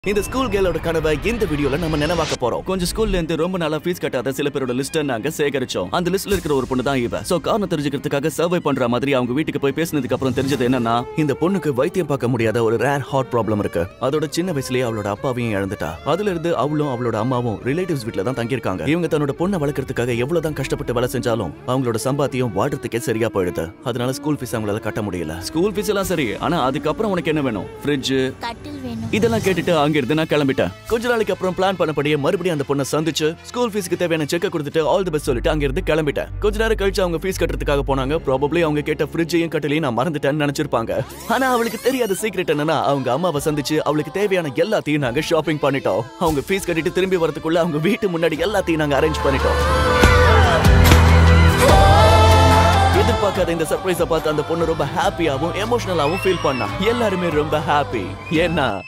இந்த ஸ்கூல் கேர்ளோட கனவை இந்த வீடியோல நம்ம நினைவாக்க போறோம் கொஞ்சம் ஸ்கூல்ல இருந்து ரொம்ப நாளா ஃபீஸ் கட்டாத சில பேரோட லிஸ்ட் நாங்க சேகரிச்சோம் அந்த லிஸ்ட்ல இருக்கிற ஒரு பொண்ணு தான் இவ சோ காரணம் தெரிஞ்சுக்கிறதுக்காக சர்வே பண்ற மாதிரி அவங்க வீட்டுக்கு போய் பேசினதுக்கு அப்புறம் தெரிஞ்சது என்னன்னா இந்த பொண்ணுக்கு வைத்தியம் பார்க்க முடியாத ஒரு ரேர் ஹார்ட் ப்ராப்ளம் இருக்கு அதோட சின்ன வயசுலயே அவளோட அப்பாவையும் இழந்துட்டா அதுல இருந்து அவளும் அவளோட அம்மாவும் ரிலேட்டிவ்ஸ் வீட்ல தான் தங்கியிருக்காங்க இவங்க தன்னோட பொண்ணை வளர்க்கறதுக்காக எவ்வளவுதான் கஷ்டப்பட்டு வேலை செஞ்சாலும் அவங்களோட சம்பாத்தியம் வாழ்றதுக்கே சரியா போயிடுது அதனால ஸ்கூல் ஃபீஸ் அவங்களால கட்ட முடியல ஸ்கூல் ஃபீஸ் எல்லாம் சரி ஆனா அதுக்கப்புறம் உனக்கு என்ன வேணும் ஃப்ரிட்ஜ் கட்டில் வேணும் இதெல்லாம் கேட்டுட்டு அங்க இருந்து நான் கிளம்பிட்டேன் கொஞ்ச நாளைக்கு அப்புறம் பிளான் பண்ணபடியே மறுபடியும் அந்த பொண்ணை சந்திச்சு ஸ்கூல் ஃபீஸ்க்கு தேவையான செக்க கொடுத்துட்டு ஆல் தி பெஸ்ட் சொல்லிட்டு அங்க இருந்து கிளம்பிட்டேன் கொஞ்ச நேரம் கழிச்சு அவங்க ஃபீஸ் கட்டுறதுக்காக போனாங்க ப்ராபப்ளி அவங்க கேட்ட ஃப்ரிட்ஜையும் கட்டிலையும் நான் மறந்துட்டேன்னு நினைச்சிருப்பாங்க ஆனா அவளுக்கு தெரியாத சீக்ரெட் என்னன்னா அவங்க அம்மாவை சந்திச்சு அவளுக்கு தேவையான எல்லாத்தையும் நாங்க ஷாப்பிங் பண்ணிட்டோம் அவங்க ஃபீஸ் கட்டிட்டு திரும்பி வரதுக்குள்ள அவங்க வீட்டு முன்னாடி எல்லாத்தையும் நாங்க அரேஞ்ச் பண்ணிட்டோம் எதிர்பார்க்காத இந்த சர்ப்ரைஸை பார்த்து அந்த பொண்ணு ரொம்ப ஹாப்பியாவும் எமோஷனலாவும் ஃபீல் பண்ணா எல்லாருமே ரொம்ப ஹாப்பி ஏன்னா